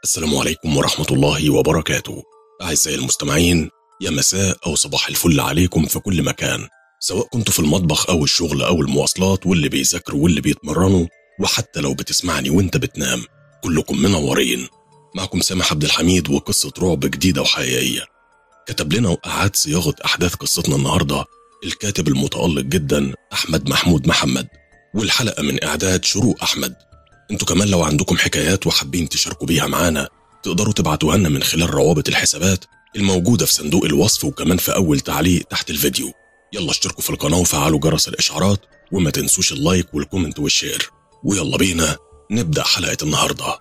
السلام عليكم ورحمة الله وبركاته أعزائي المستمعين يا مساء أو صباح الفل عليكم في كل مكان سواء كنتوا في المطبخ أو الشغل أو المواصلات واللي بيذاكروا واللي بيتمرنوا وحتى لو بتسمعني وانت بتنام كلكم منورين معكم سامح عبد الحميد وقصة رعب جديدة وحقيقية كتب لنا وأعاد صياغة أحداث قصتنا النهاردة الكاتب المتألق جدا أحمد محمود محمد والحلقة من إعداد شروق أحمد انتوا كمان لو عندكم حكايات وحابين تشاركوا بيها معانا تقدروا تبعتوها لنا من خلال روابط الحسابات الموجودة في صندوق الوصف وكمان في أول تعليق تحت الفيديو يلا اشتركوا في القناة وفعلوا جرس الإشعارات وما تنسوش اللايك والكومنت والشير ويلا بينا نبدأ حلقة النهاردة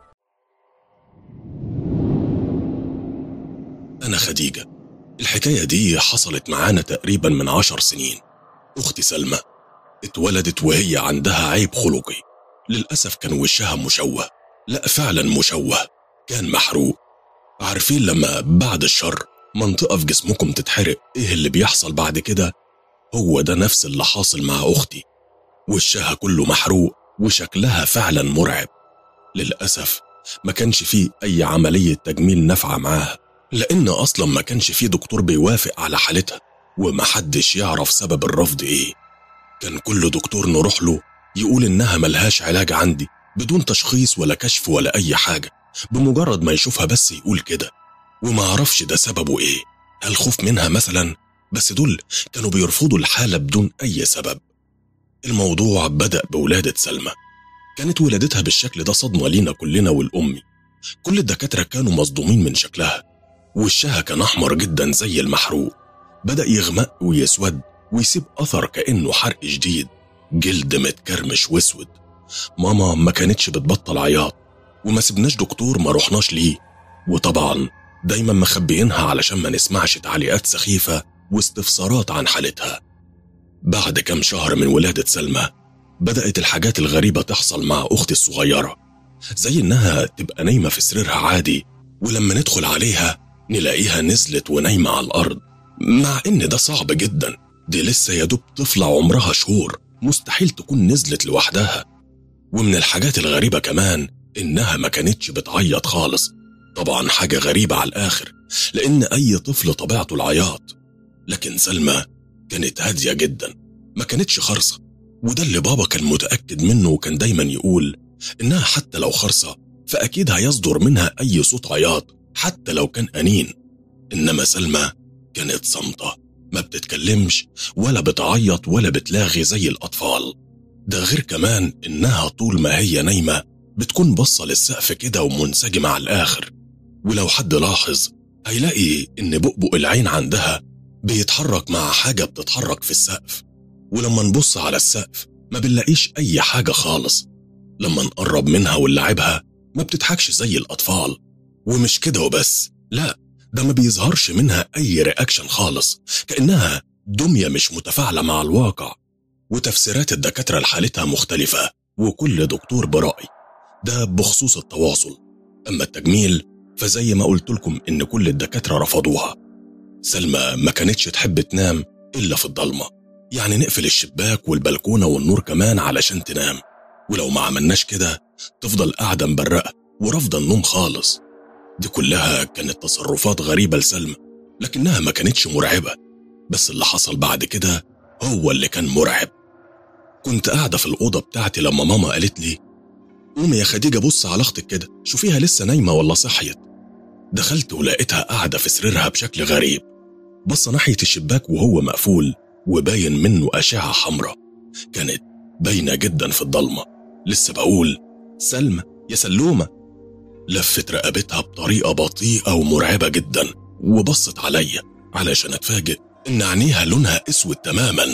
أنا خديجة الحكاية دي حصلت معانا تقريبا من عشر سنين أختي سلمى اتولدت وهي عندها عيب خلقي للأسف كان وشها مشوه لا فعلا مشوه كان محروق عارفين لما بعد الشر منطقة في جسمكم تتحرق ايه اللي بيحصل بعد كده هو ده نفس اللي حاصل مع أختي وشها كله محروق وشكلها فعلا مرعب للأسف ما كانش فيه أي عملية تجميل نافعة معاها لأن أصلا ما كانش فيه دكتور بيوافق على حالتها ومحدش يعرف سبب الرفض إيه كان كل دكتور نروح له يقول إنها ملهاش علاج عندي بدون تشخيص ولا كشف ولا أي حاجة بمجرد ما يشوفها بس يقول كده وما عرفش ده سببه إيه هل خوف منها مثلا بس دول كانوا بيرفضوا الحالة بدون أي سبب الموضوع بدأ بولادة سلمى كانت ولادتها بالشكل ده صدمة لينا كلنا والأمي كل الدكاترة كانوا مصدومين من شكلها وشها كان أحمر جدا زي المحروق بدأ يغمق ويسود ويسيب أثر كأنه حرق جديد جلد متكرمش واسود ماما ما كانتش بتبطل عياط وما سبناش دكتور ما رحناش ليه وطبعا دايما مخبيينها علشان ما نسمعش تعليقات سخيفة واستفسارات عن حالتها بعد كم شهر من ولادة سلمى بدأت الحاجات الغريبة تحصل مع أختي الصغيرة زي إنها تبقى نايمة في سريرها عادي ولما ندخل عليها نلاقيها نزلت ونايمة على الأرض مع إن ده صعب جدا دي لسه يا دوب طفلة عمرها شهور مستحيل تكون نزلت لوحدها ومن الحاجات الغريبة كمان إنها ما كانتش بتعيط خالص طبعا حاجة غريبة على الآخر لأن أي طفل طبيعته العياط لكن سلمى كانت هادية جدا ما كانتش خرصة وده اللي بابا كان متأكد منه وكان دايما يقول إنها حتى لو خرصة فأكيد هيصدر منها أي صوت عياط حتى لو كان أنين إنما سلمى كانت صامتة ما بتتكلمش ولا بتعيط ولا بتلاغي زي الأطفال ده غير كمان إنها طول ما هي نايمة بتكون باصة للسقف كده ومنسجمة على الآخر ولو حد لاحظ هيلاقي إن بؤبؤ العين عندها بيتحرك مع حاجة بتتحرك في السقف ولما نبص على السقف ما بنلاقيش أي حاجة خالص لما نقرب منها ونلعبها ما بتضحكش زي الأطفال ومش كده وبس لا ده ما بيظهرش منها أي رياكشن خالص كأنها دمية مش متفاعلة مع الواقع وتفسيرات الدكاترة لحالتها مختلفة وكل دكتور برأي ده بخصوص التواصل أما التجميل فزي ما قلت لكم إن كل الدكاترة رفضوها سلمى ما كانتش تحب تنام إلا في الضلمة يعني نقفل الشباك والبلكونة والنور كمان علشان تنام ولو ما عملناش كده تفضل قاعدة مبرقة ورافضة النوم خالص دي كلها كانت تصرفات غريبة لسلمى لكنها ما كانتش مرعبة بس اللي حصل بعد كده هو اللي كان مرعب كنت قاعدة في الأوضة بتاعتي لما ماما قالت لي قومي يا خديجة بص على أختك كده شوفيها لسه نايمة ولا صحيت دخلت ولقيتها قاعدة في سريرها بشكل غريب بص ناحية الشباك وهو مقفول وباين منه أشعة حمراء كانت باينة جدا في الضلمة لسه بقول سلمى يا سلومة لفت رقبتها بطريقة بطيئة ومرعبة جدا وبصت عليا علشان اتفاجئ ان عينيها لونها اسود تماما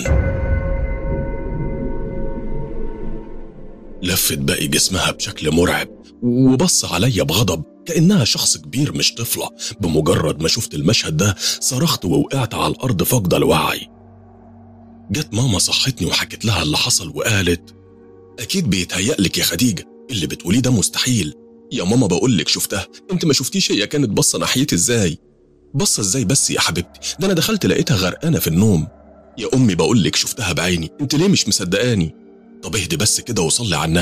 لفت باقي جسمها بشكل مرعب وبص عليا بغضب كأنها شخص كبير مش طفلة بمجرد ما شفت المشهد ده صرخت ووقعت على الأرض فاقدة الوعي جت ماما صحتني وحكت لها اللي حصل وقالت أكيد بيتهيألك يا خديجة اللي بتقوليه ده مستحيل يا ماما بقولك شفتها انت ما شفتيش هي كانت باصه ناحيتي ازاي باصه ازاي بس يا حبيبتي ده انا دخلت لقيتها غرقانه في النوم يا امي بقولك شفتها بعيني انت ليه مش مصدقاني طب اهدي بس كده وصلي على النبي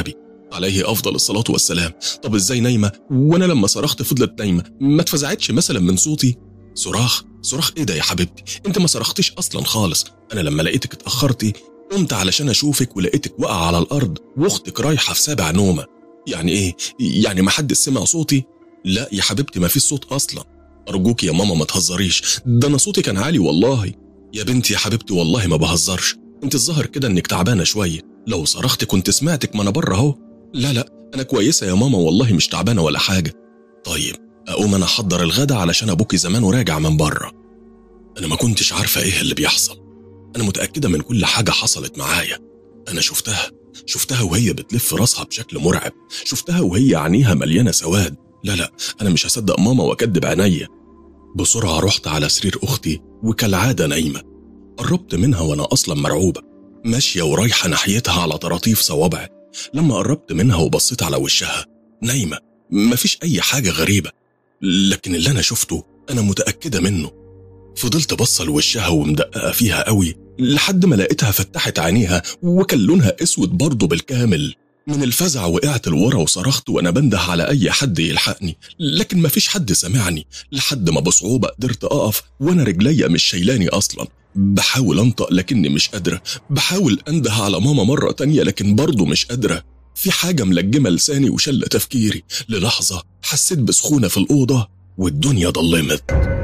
عليه افضل الصلاه والسلام طب ازاي نايمه وانا لما صرخت فضلت نايمه ما اتفزعتش مثلا من صوتي صراخ صراخ ايه ده يا حبيبتي انت ما صرختيش اصلا خالص انا لما لقيتك اتاخرتي قمت علشان اشوفك ولقيتك واقعه على الارض واختك رايحه في سابع نومه يعني ايه يعني ما حد سمع صوتي لا يا حبيبتي ما فيش صوت اصلا ارجوك يا ماما ما تهزريش ده انا صوتي كان عالي والله يا بنتي يا حبيبتي والله ما بهزرش انت الظاهر كده انك تعبانه شويه لو صرخت كنت سمعتك ما انا بره اهو لا لا انا كويسه يا ماما والله مش تعبانه ولا حاجه طيب اقوم انا احضر الغدا علشان ابوكي زمان وراجع من بره انا ما كنتش عارفه ايه اللي بيحصل انا متاكده من كل حاجه حصلت معايا انا شفتها شفتها وهي بتلف راسها بشكل مرعب شفتها وهي عينيها مليانه سواد لا لا انا مش هصدق ماما واكدب عينيا بسرعه رحت على سرير اختي وكالعاده نايمه قربت منها وانا اصلا مرعوبه ماشيه ورايحه ناحيتها على طراطيف صوابعي لما قربت منها وبصيت على وشها نايمه مفيش اي حاجه غريبه لكن اللي انا شفته انا متاكده منه فضلت بص لوشها ومدققه فيها قوي لحد ما لقيتها فتحت عينيها وكان لونها اسود برضه بالكامل من الفزع وقعت لورا وصرخت وانا بنده على اي حد يلحقني لكن مفيش حد سمعني لحد ما بصعوبه قدرت اقف وانا رجليا مش شايلاني اصلا بحاول انطق لكني مش قادره بحاول انده على ماما مره تانية لكن برضه مش قادره في حاجه ملجمه لساني وشله تفكيري للحظه حسيت بسخونه في الاوضه والدنيا ضلمت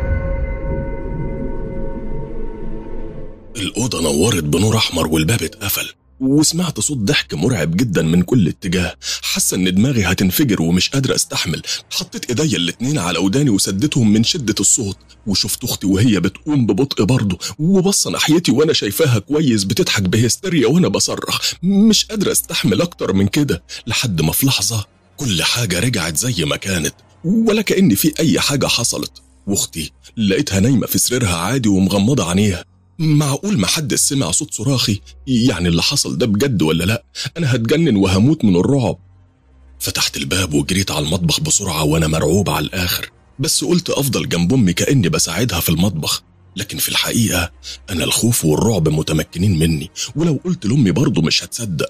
الأوضة نورت بنور أحمر والباب اتقفل وسمعت صوت ضحك مرعب جدا من كل اتجاه حاسة ان دماغي هتنفجر ومش قادرة استحمل حطيت ايديا الاتنين على وداني وسدتهم من شدة الصوت وشفت اختي وهي بتقوم ببطء برضه وبصة ناحيتي وانا شايفاها كويس بتضحك بهستيريا وانا بصرخ مش قادرة استحمل اكتر من كده لحد ما في لحظة كل حاجة رجعت زي ما كانت ولا كأن في اي حاجة حصلت واختي لقيتها نايمة في سريرها عادي ومغمضة عينيها معقول ما حد سمع صوت صراخي يعني اللي حصل ده بجد ولا لا انا هتجنن وهموت من الرعب فتحت الباب وجريت على المطبخ بسرعة وانا مرعوب على الاخر بس قلت افضل جنب امي كاني بساعدها في المطبخ لكن في الحقيقة أنا الخوف والرعب متمكنين مني ولو قلت لأمي برضه مش هتصدق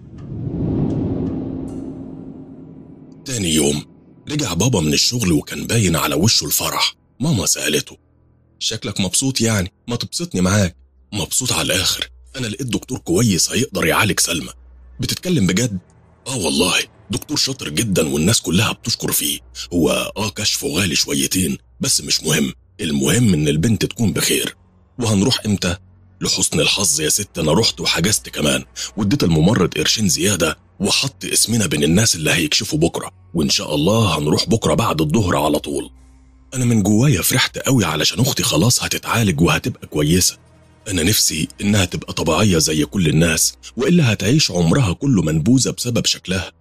تاني يوم رجع بابا من الشغل وكان باين على وشه الفرح ماما سألته شكلك مبسوط يعني ما تبسطني معاك مبسوط على الآخر أنا لقيت دكتور كويس هيقدر يعالج سلمى بتتكلم بجد آه والله دكتور شاطر جدا والناس كلها بتشكر فيه هو آه كشفه غالي شويتين بس مش مهم المهم إن البنت تكون بخير وهنروح إمتى؟ لحسن الحظ يا ست أنا رحت وحجزت كمان واديت الممرض قرشين زيادة وحط اسمنا بين الناس اللي هيكشفوا بكرة وإن شاء الله هنروح بكرة بعد الظهر على طول أنا من جوايا فرحت قوي علشان أختي خلاص هتتعالج وهتبقى كويسة أنا نفسي إنها تبقى طبيعية زي كل الناس وإلا هتعيش عمرها كله منبوذة بسبب شكلها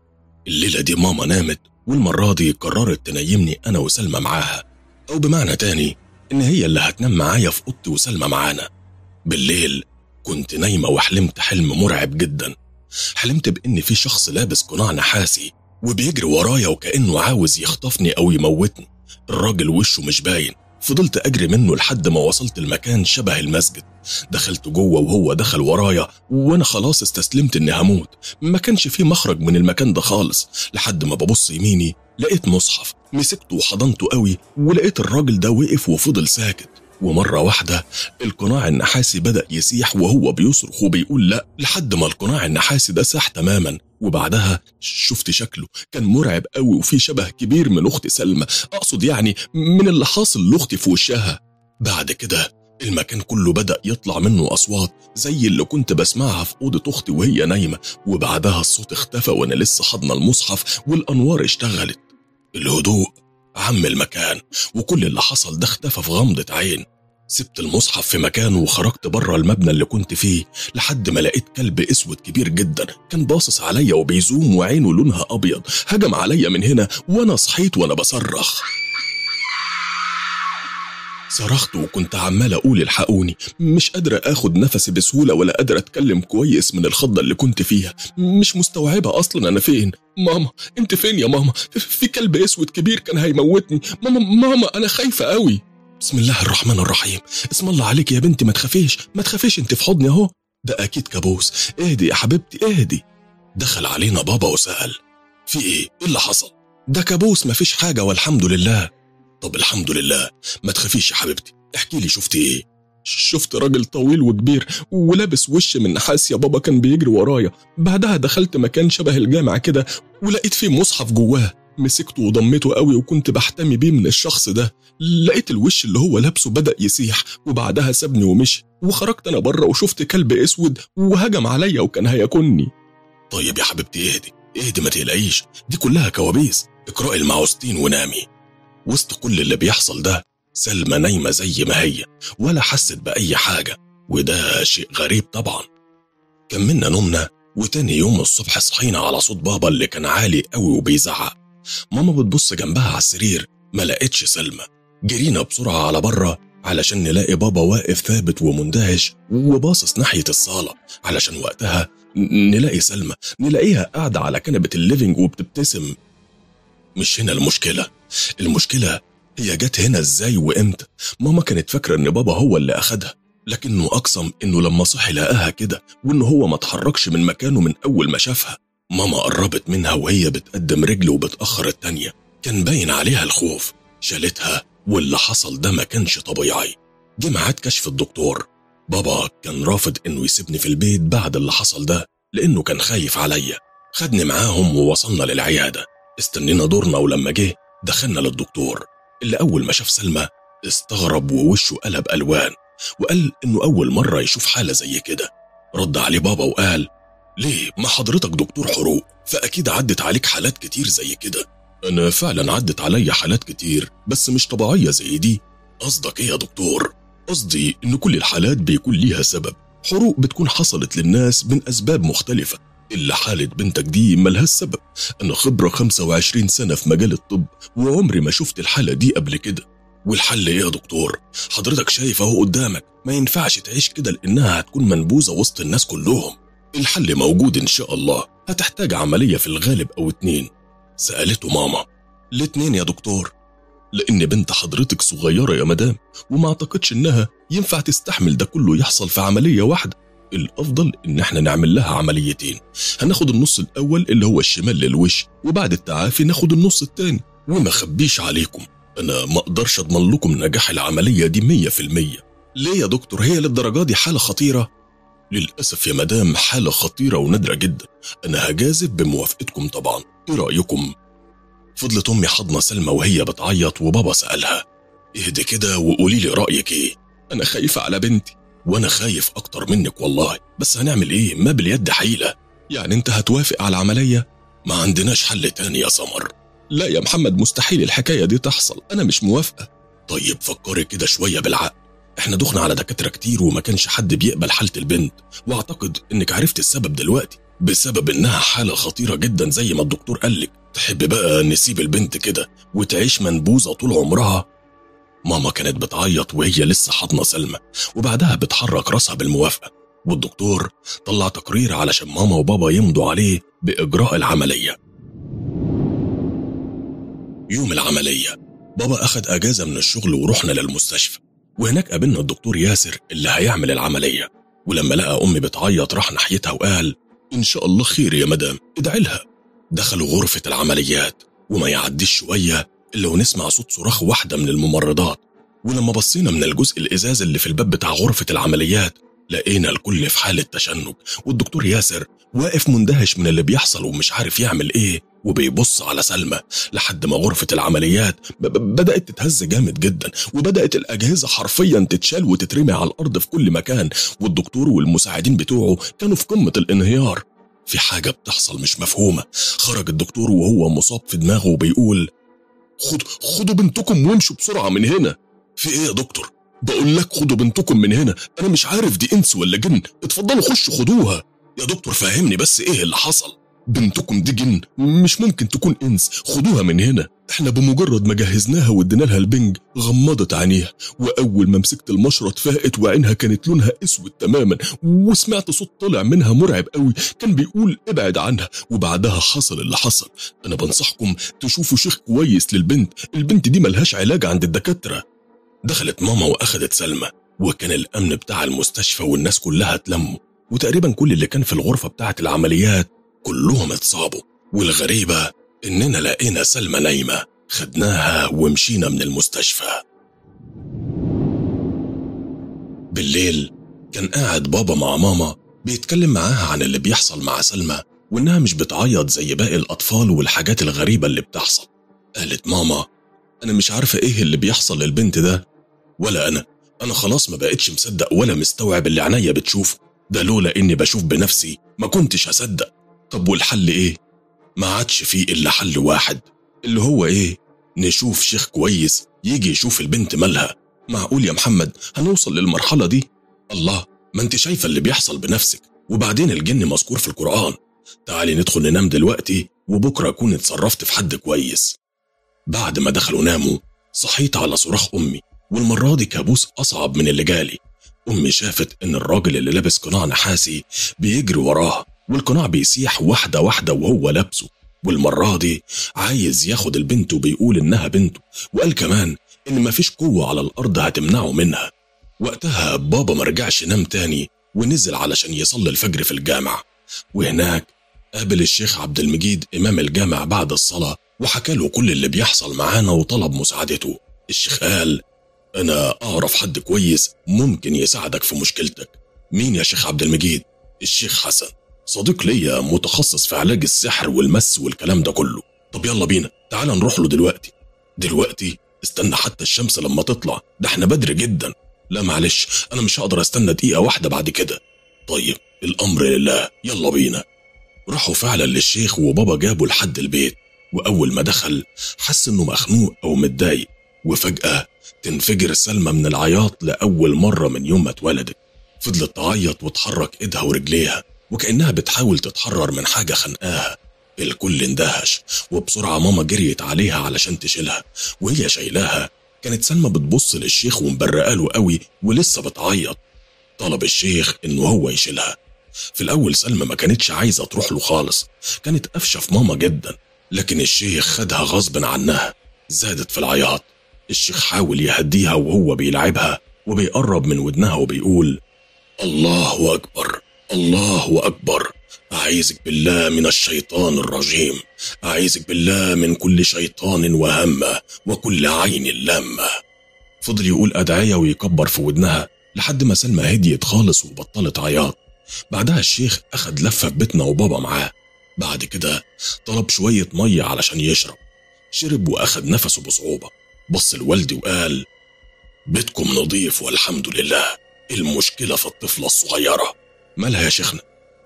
الليلة دي ماما نامت والمرة دي قررت تنيمني أنا وسلمى معاها أو بمعنى تاني إن هي اللي هتنام معايا في أوضتي وسلمى معانا بالليل كنت نايمة وحلمت حلم مرعب جدا حلمت بإن في شخص لابس قناع نحاسي وبيجري ورايا وكأنه عاوز يخطفني أو يموتني الراجل وشه مش باين فضلت أجري منه لحد ما وصلت المكان شبه المسجد دخلت جوه وهو دخل ورايا وأنا خلاص استسلمت إني هموت ما كانش فيه مخرج من المكان ده خالص لحد ما ببص يميني لقيت مصحف مسكته وحضنته قوي ولقيت الراجل ده وقف وفضل ساكت ومرة واحدة القناع النحاسي بدأ يسيح وهو بيصرخ وبيقول لا لحد ما القناع النحاسي ده ساح تماما وبعدها شفت شكله كان مرعب قوي وفي شبه كبير من أختي سلمى أقصد يعني من اللي حاصل لأختي في وشها بعد كده المكان كله بدأ يطلع منه أصوات زي اللي كنت بسمعها في أوضة أختي وهي نايمة وبعدها الصوت اختفى وأنا لسه حاضنة المصحف والأنوار اشتغلت الهدوء عم المكان وكل اللي حصل ده اختفى في غمضة عين سبت المصحف في مكانه وخرجت بره المبنى اللي كنت فيه لحد ما لقيت كلب اسود كبير جدا كان باصص عليا وبيزوم وعينه لونها ابيض هجم عليا من هنا وانا صحيت وانا بصرخ صرخت وكنت عمال اقول الحقوني مش قادرة اخد نفسي بسهولة ولا قادرة اتكلم كويس من الخضة اللي كنت فيها مش مستوعبة اصلا انا فين ماما انت فين يا ماما في كلب اسود كبير كان هيموتني ماما ماما انا خايفة قوي بسم الله الرحمن الرحيم اسم الله عليك يا بنتي ما تخافيش ما تخافيش انت في حضني اهو ده اكيد كابوس اهدي يا حبيبتي اهدي دخل علينا بابا وسأل في ايه؟ ايه اللي حصل؟ ده كابوس مفيش حاجة والحمد لله طب الحمد لله ما تخافيش يا حبيبتي احكي لي شفت ايه؟ شفت راجل طويل وكبير ولابس وش من نحاس يا بابا كان بيجري ورايا بعدها دخلت مكان شبه الجامع كده ولقيت فيه مصحف جواه مسكته وضميته قوي وكنت بحتمي بيه من الشخص ده لقيت الوش اللي هو لابسه بدأ يسيح وبعدها سابني ومشي وخرجت انا بره وشفت كلب اسود وهجم عليا وكان هياكلني طيب يا حبيبتي اهدي اهدي ما تقلقيش دي كلها كوابيس اقرأي المعوذتين ونامي وسط كل اللي بيحصل ده سلمى نايمة زي ما هي ولا حست بأي حاجة وده شيء غريب طبعا كملنا نومنا وتاني يوم الصبح صحينا على صوت بابا اللي كان عالي قوي وبيزعق ماما بتبص جنبها على السرير ما لقتش سلمى جرينا بسرعة على بره علشان نلاقي بابا واقف ثابت ومندهش وباصص ناحية الصالة علشان وقتها نلاقي سلمى نلاقيها قاعدة على كنبة الليفينج وبتبتسم مش هنا المشكلة المشكلة هي جت هنا ازاي وامتى ماما كانت فاكرة ان بابا هو اللي اخدها لكنه اقسم انه لما صحي لقاها كده وان هو ما اتحركش من مكانه من اول ما شافها ماما قربت منها وهي بتقدم رجل وبتأخر التانية كان باين عليها الخوف شالتها واللي حصل ده ما كانش طبيعي جه ميعاد كشف الدكتور بابا كان رافض انه يسيبني في البيت بعد اللي حصل ده لانه كان خايف عليا خدني معاهم ووصلنا للعيادة استنينا دورنا ولما جه دخلنا للدكتور اللي أول ما شاف سلمى استغرب ووشه قلب ألوان وقال إنه أول مرة يشوف حالة زي كده رد عليه بابا وقال ليه ما حضرتك دكتور حروق فأكيد عدت عليك حالات كتير زي كده أنا فعلا عدت عليا حالات كتير بس مش طبيعية زي دي قصدك إيه يا دكتور؟ قصدي إن كل الحالات بيكون ليها سبب حروق بتكون حصلت للناس من أسباب مختلفة إلا حالة بنتك دي ملهاش سبب أنا خبرة 25 سنة في مجال الطب وعمري ما شفت الحالة دي قبل كده والحل إيه يا دكتور؟ حضرتك شايف أهو قدامك ما ينفعش تعيش كده لأنها هتكون منبوذة وسط الناس كلهم الحل موجود إن شاء الله هتحتاج عملية في الغالب أو اتنين سألته ماما الاتنين يا دكتور لأن بنت حضرتك صغيرة يا مدام وما أعتقدش إنها ينفع تستحمل ده كله يحصل في عملية واحدة الأفضل إن احنا نعمل لها عمليتين هناخد النص الأول اللي هو الشمال للوش وبعد التعافي ناخد النص التاني وما خبيش عليكم أنا ما أقدرش أضمن لكم نجاح العملية دي مية في المية ليه يا دكتور هي للدرجة دي حالة خطيرة؟ للأسف يا مدام حالة خطيرة ونادرة جدا أنا هجازف بموافقتكم طبعا إيه رأيكم؟ فضلت أمي حضنة سلمى وهي بتعيط وبابا سألها اهدي كده وقولي لي رأيك إيه؟ أنا خايفة على بنتي وأنا خايف أكتر منك والله بس هنعمل إيه؟ ما باليد حيلة يعني أنت هتوافق على العملية؟ ما عندناش حل تاني يا سمر لا يا محمد مستحيل الحكاية دي تحصل أنا مش موافقة طيب فكري كده شوية بالعقل احنا دخنا على دكاترة كتير وما كانش حد بيقبل حالة البنت واعتقد انك عرفت السبب دلوقتي بسبب انها حالة خطيرة جدا زي ما الدكتور قالك تحب بقى نسيب البنت كده وتعيش منبوذة طول عمرها ماما كانت بتعيط وهي لسه حاضنة سلمى وبعدها بتحرك راسها بالموافقة والدكتور طلع تقرير علشان ماما وبابا يمضوا عليه بإجراء العملية يوم العملية بابا أخد أجازة من الشغل ورحنا للمستشفى وهناك قابلنا الدكتور ياسر اللي هيعمل العملية ولما لقى أمي بتعيط راح ناحيتها وقال إن شاء الله خير يا مدام ادعي لها دخلوا غرفة العمليات وما يعديش شوية إلا ونسمع صوت صراخ واحدة من الممرضات ولما بصينا من الجزء الإزاز اللي في الباب بتاع غرفة العمليات لقينا الكل في حالة تشنج والدكتور ياسر واقف مندهش من اللي بيحصل ومش عارف يعمل إيه وبيبص على سلمى لحد ما غرفة العمليات ب- ب- بدأت تتهز جامد جدا وبدأت الأجهزة حرفيا تتشال وتترمي على الأرض في كل مكان والدكتور والمساعدين بتوعه كانوا في قمة الانهيار في حاجة بتحصل مش مفهومة خرج الدكتور وهو مصاب في دماغه وبيقول خد خدوا بنتكم وامشوا بسرعة من هنا في ايه يا دكتور بقول لك خدوا بنتكم من هنا انا مش عارف دي انس ولا جن اتفضلوا خشوا خدوها يا دكتور فهمني بس ايه اللي حصل بنتكم دي جن مش ممكن تكون انس خدوها من هنا احنا بمجرد ما جهزناها وادينا لها البنج غمضت عينيها واول ما مسكت المشرط فاقت وعينها كانت لونها اسود تماما وسمعت صوت طالع منها مرعب قوي كان بيقول ابعد عنها وبعدها حصل اللي حصل انا بنصحكم تشوفوا شيخ كويس للبنت البنت دي ملهاش علاج عند الدكاتره دخلت ماما واخدت سلمى وكان الامن بتاع المستشفى والناس كلها اتلموا وتقريبا كل اللي كان في الغرفه بتاعه العمليات كلهم اتصابوا والغريبة إننا لقينا سلمى نايمة خدناها ومشينا من المستشفى بالليل كان قاعد بابا مع ماما بيتكلم معاها عن اللي بيحصل مع سلمى وإنها مش بتعيط زي باقي الأطفال والحاجات الغريبة اللي بتحصل قالت ماما أنا مش عارفة إيه اللي بيحصل للبنت ده ولا أنا أنا خلاص ما بقتش مصدق ولا مستوعب اللي عينيا بتشوفه ده لولا إني بشوف بنفسي ما كنتش هصدق طب والحل إيه؟ ما عادش فيه إلا حل واحد اللي هو إيه؟ نشوف شيخ كويس يجي يشوف البنت مالها معقول يا محمد هنوصل للمرحلة دي؟ الله ما انت شايفة اللي بيحصل بنفسك وبعدين الجن مذكور في القرآن تعالي ندخل ننام دلوقتي وبكرة أكون اتصرفت في حد كويس بعد ما دخلوا ناموا صحيت على صراخ أمي والمرة دي كابوس أصعب من اللي جالي أمي شافت إن الراجل اللي لابس قناع نحاسي بيجري وراها والقناع بيسيح واحدة واحدة وهو لابسه والمرة دي عايز ياخد البنت وبيقول إنها بنته وقال كمان إن مفيش قوة على الأرض هتمنعه منها وقتها بابا مرجعش نام تاني ونزل علشان يصلي الفجر في الجامع وهناك قابل الشيخ عبد المجيد إمام الجامع بعد الصلاة وحكى له كل اللي بيحصل معانا وطلب مساعدته الشيخ قال أنا أعرف حد كويس ممكن يساعدك في مشكلتك مين يا شيخ عبد المجيد؟ الشيخ حسن صديق ليا متخصص في علاج السحر والمس والكلام ده كله طب يلا بينا تعال نروح له دلوقتي دلوقتي استنى حتى الشمس لما تطلع ده احنا بدري جدا لا معلش انا مش هقدر استنى دقيقة واحدة بعد كده طيب الامر لله يلا بينا راحوا فعلا للشيخ وبابا جابوا لحد البيت واول ما دخل حس انه مخنوق او متضايق وفجأة تنفجر سلمى من العياط لأول مرة من يوم ما اتولدت فضلت تعيط وتحرك ايدها ورجليها وكأنها بتحاول تتحرر من حاجة خنقاها الكل اندهش وبسرعة ماما جريت عليها علشان تشيلها وهي شايلاها كانت سلمى بتبص للشيخ ومبرقة له قوي ولسه بتعيط طلب الشيخ انه هو يشيلها في الاول سلمى ما كانتش عايزه تروح له خالص كانت قافشه في ماما جدا لكن الشيخ خدها غصب عنها زادت في العياط الشيخ حاول يهديها وهو بيلعبها وبيقرب من ودنها وبيقول الله اكبر الله اكبر اعيذك بالله من الشيطان الرجيم اعيذك بالله من كل شيطان وهمه وكل عين لامه فضل يقول ادعيه ويكبر في ودنها لحد ما سلمى هديت خالص وبطلت عياط بعدها الشيخ أخد لفة في بيتنا وبابا معاه بعد كده طلب شوية مية علشان يشرب شرب وأخد نفسه بصعوبة بص لوالدي وقال بيتكم نظيف والحمد لله المشكلة في الطفلة الصغيرة مالها يا شيخنا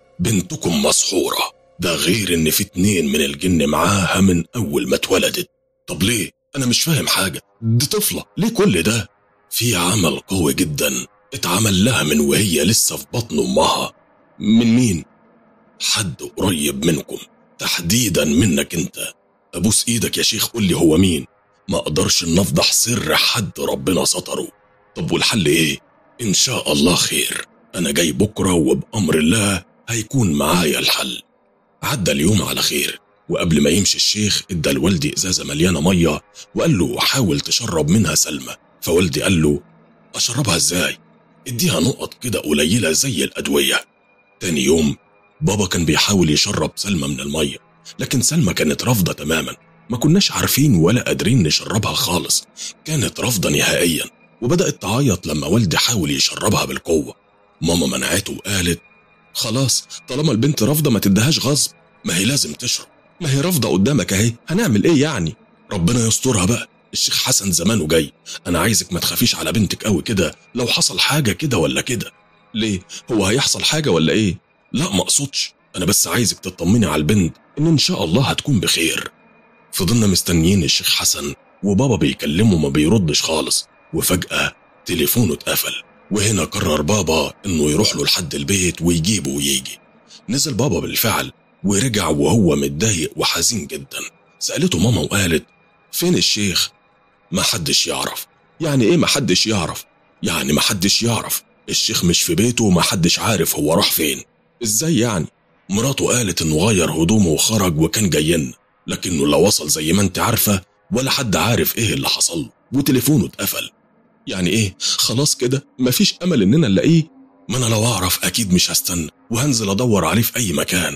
بنتكم مسحورة ده غير إن في اتنين من الجن معاها من أول ما اتولدت طب ليه؟ أنا مش فاهم حاجة دي طفلة ليه كل ده؟ في عمل قوي جدا اتعمل لها من وهي لسه في بطن أمها من مين؟ حد قريب منكم تحديدا منك انت ابوس ايدك يا شيخ قول لي هو مين ما اقدرش ان افضح سر حد ربنا ستره طب والحل ايه ان شاء الله خير انا جاي بكره وبامر الله هيكون معايا الحل عدى اليوم على خير وقبل ما يمشي الشيخ ادى لوالدي ازازه مليانه ميه وقال له حاول تشرب منها سلمى فوالدي قال له اشربها ازاي اديها نقط كده قليله زي الادويه تاني يوم بابا كان بيحاول يشرب سلمى من الميه لكن سلمى كانت رافضه تماما ما كناش عارفين ولا قادرين نشربها خالص كانت رافضه نهائيا وبدات تعيط لما والدي حاول يشربها بالقوه ماما منعته وقالت خلاص طالما البنت رافضه ما تديهاش غصب ما هي لازم تشرب ما هي رافضه قدامك اهي هنعمل ايه يعني ربنا يسترها بقى الشيخ حسن زمانه جاي انا عايزك ما تخافيش على بنتك قوي كده لو حصل حاجه كده ولا كده ليه هو هيحصل حاجه ولا ايه لا ما اقصدش انا بس عايزك تطمني على البنت ان ان شاء الله هتكون بخير فضلنا مستنيين الشيخ حسن وبابا بيكلمه ما بيردش خالص وفجأة تليفونه اتقفل وهنا قرر بابا انه يروح له لحد البيت ويجيبه ويجي نزل بابا بالفعل ورجع وهو متضايق وحزين جدا سألته ماما وقالت فين الشيخ ما حدش يعرف يعني ايه ما حدش يعرف يعني ما حدش يعرف الشيخ مش في بيته وما حدش عارف هو راح فين ازاي يعني مراته قالت انه غير هدومه وخرج وكان جاينا لكنه لا وصل زي ما انت عارفة ولا حد عارف ايه اللي حصل له وتليفونه اتقفل يعني ايه خلاص كده مفيش امل اننا نلاقيه ما انا لو اعرف اكيد مش هستنى وهنزل ادور عليه في اي مكان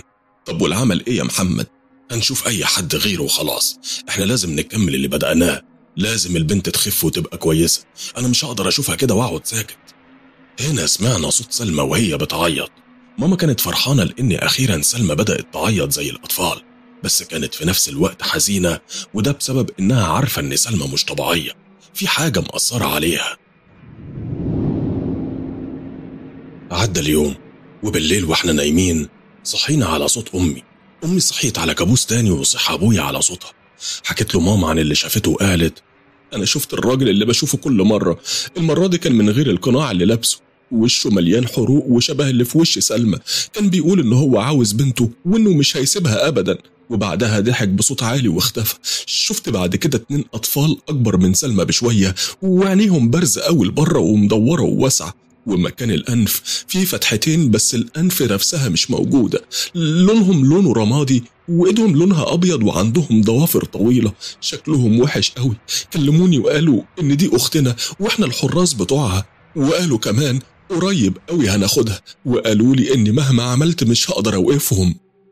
طب والعمل ايه يا محمد هنشوف اي حد غيره وخلاص احنا لازم نكمل اللي بدأناه لازم البنت تخف وتبقى كويسة انا مش هقدر اشوفها كده واقعد ساكت هنا سمعنا صوت سلمى وهي بتعيط ماما كانت فرحانة لأن أخيرا سلمى بدأت تعيط زي الأطفال بس كانت في نفس الوقت حزينة وده بسبب إنها عارفة إن سلمى مش طبيعية في حاجة مأثرة عليها عدى اليوم وبالليل واحنا نايمين صحينا على صوت أمي أمي صحيت على كابوس تاني وصحى أبويا على صوتها حكت له ماما عن اللي شافته وقالت أنا شفت الراجل اللي بشوفه كل مرة المرة دي كان من غير القناع اللي لابسه وشه مليان حروق وشبه اللي في وش سلمى كان بيقول إن هو عاوز بنته وإنه مش هيسيبها أبدا وبعدها ضحك بصوت عالي واختفى شفت بعد كده اتنين أطفال أكبر من سلمى بشوية وعينيهم بارزة أوي لبره ومدورة وواسعة ومكان الأنف فيه فتحتين بس الأنف نفسها مش موجودة لونهم لونه رمادي وإيدهم لونها أبيض وعندهم ضوافر طويلة شكلهم وحش قوي كلموني وقالوا إن دي أختنا وإحنا الحراس بتوعها وقالوا كمان قريب قوي هناخدها وقالوا لي إني مهما عملت مش هقدر أوقفهم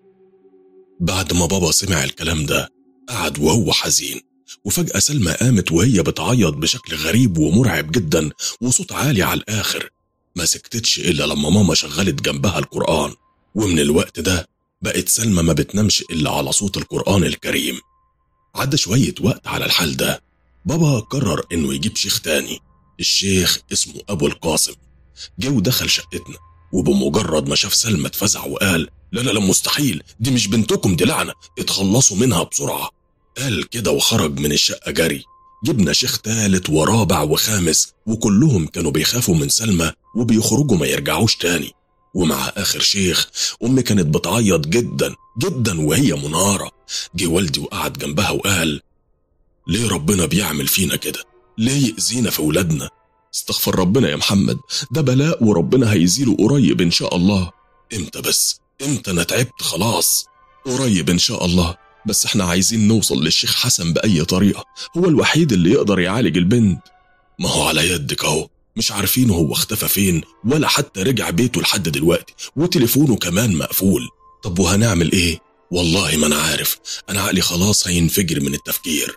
بعد ما بابا سمع الكلام ده قعد وهو حزين وفجأة سلمى قامت وهي بتعيط بشكل غريب ومرعب جدا وصوت عالي على الآخر ما سكتتش إلا لما ماما شغلت جنبها القرآن ومن الوقت ده بقت سلمى ما بتنامش إلا على صوت القرآن الكريم عدى شوية وقت على الحال ده بابا قرر إنه يجيب شيخ تاني الشيخ اسمه أبو القاسم جه ودخل شقتنا وبمجرد ما شاف سلمى اتفزع وقال لا لا لا مستحيل دي مش بنتكم دي لعنة اتخلصوا منها بسرعة قال كده وخرج من الشقة جري جبنا شيخ تالت ورابع وخامس وكلهم كانوا بيخافوا من سلمى وبيخرجوا ما يرجعوش تاني ومع آخر شيخ أمي كانت بتعيط جدا جدا وهي منهارة جه والدي وقعد جنبها وقال ليه ربنا بيعمل فينا كده ليه يأذينا في ولادنا استغفر ربنا يا محمد ده بلاء وربنا هيزيله قريب إن شاء الله امتى بس امتى انا تعبت خلاص قريب ان شاء الله بس احنا عايزين نوصل للشيخ حسن بأي طريقة هو الوحيد اللي يقدر يعالج البنت ما هو على يدك اهو مش عارفين هو اختفى فين ولا حتى رجع بيته لحد دلوقتي وتليفونه كمان مقفول طب وهنعمل ايه والله ما انا عارف انا عقلي خلاص هينفجر من التفكير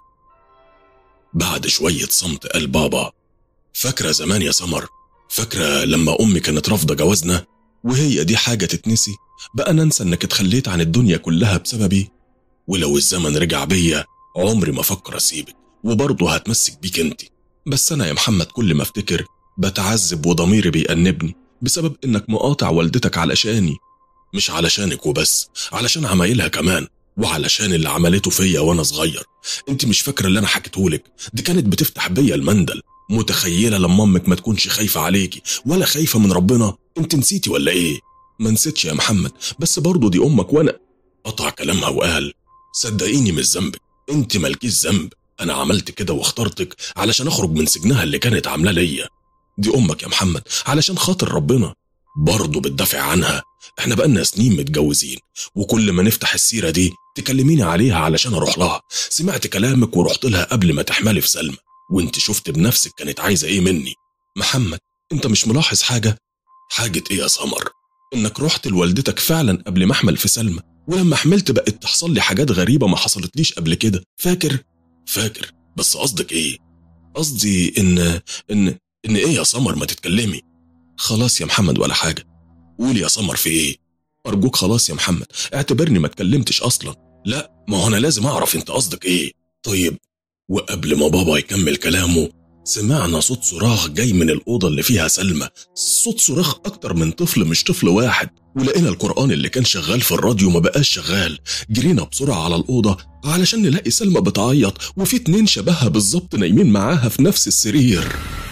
بعد شوية صمت قال بابا فاكرة زمان يا سمر فاكرة لما أمي كانت رافضة جوازنا وهي دي حاجة تتنسي بقى ننسى انك اتخليت عن الدنيا كلها بسببي ولو الزمن رجع بيا عمري ما افكر اسيبك وبرضه هتمسك بيك انت بس انا يا محمد كل ما افتكر بتعذب وضميري بيأنبني بسبب انك مقاطع والدتك علشاني مش علشانك وبس علشان عمايلها كمان وعلشان اللي عملته فيا وانا صغير انت مش فاكره اللي انا حكيتهولك دي كانت بتفتح بيا المندل متخيله لما امك ما تكونش خايفه عليكي ولا خايفه من ربنا انت نسيتي ولا ايه ما نسيتش يا محمد بس برضه دي امك وانا قطع كلامها وقال صدقيني مش ذنبك انت مالكيش ذنب انا عملت كده واخترتك علشان اخرج من سجنها اللي كانت عاملاه ليا دي امك يا محمد علشان خاطر ربنا برضه بتدافع عنها احنا بقالنا سنين متجوزين وكل ما نفتح السيره دي تكلميني عليها علشان اروح لها سمعت كلامك ورحت لها قبل ما تحملي في سلمى وانت شفت بنفسك كانت عايزه ايه مني محمد انت مش ملاحظ حاجه حاجه ايه يا سمر انك رحت لوالدتك فعلا قبل ما احمل في سلمى ولما حملت بقت تحصل لي حاجات غريبه ما حصلتليش قبل كده فاكر فاكر بس قصدك ايه قصدي ان ان ان ايه يا سمر ما تتكلمي خلاص يا محمد ولا حاجه قول يا سمر في ايه ارجوك خلاص يا محمد اعتبرني ما اتكلمتش اصلا لا ما هو انا لازم اعرف انت قصدك ايه طيب وقبل ما بابا يكمل كلامه سمعنا صوت صراخ جاي من الأوضة اللي فيها سلمى صوت صراخ أكتر من طفل مش طفل واحد ولقينا القرآن اللي كان شغال في الراديو ما بقاش شغال جرينا بسرعة على الأوضة علشان نلاقي سلمى بتعيط وفي اتنين شبهها بالظبط نايمين معاها في نفس السرير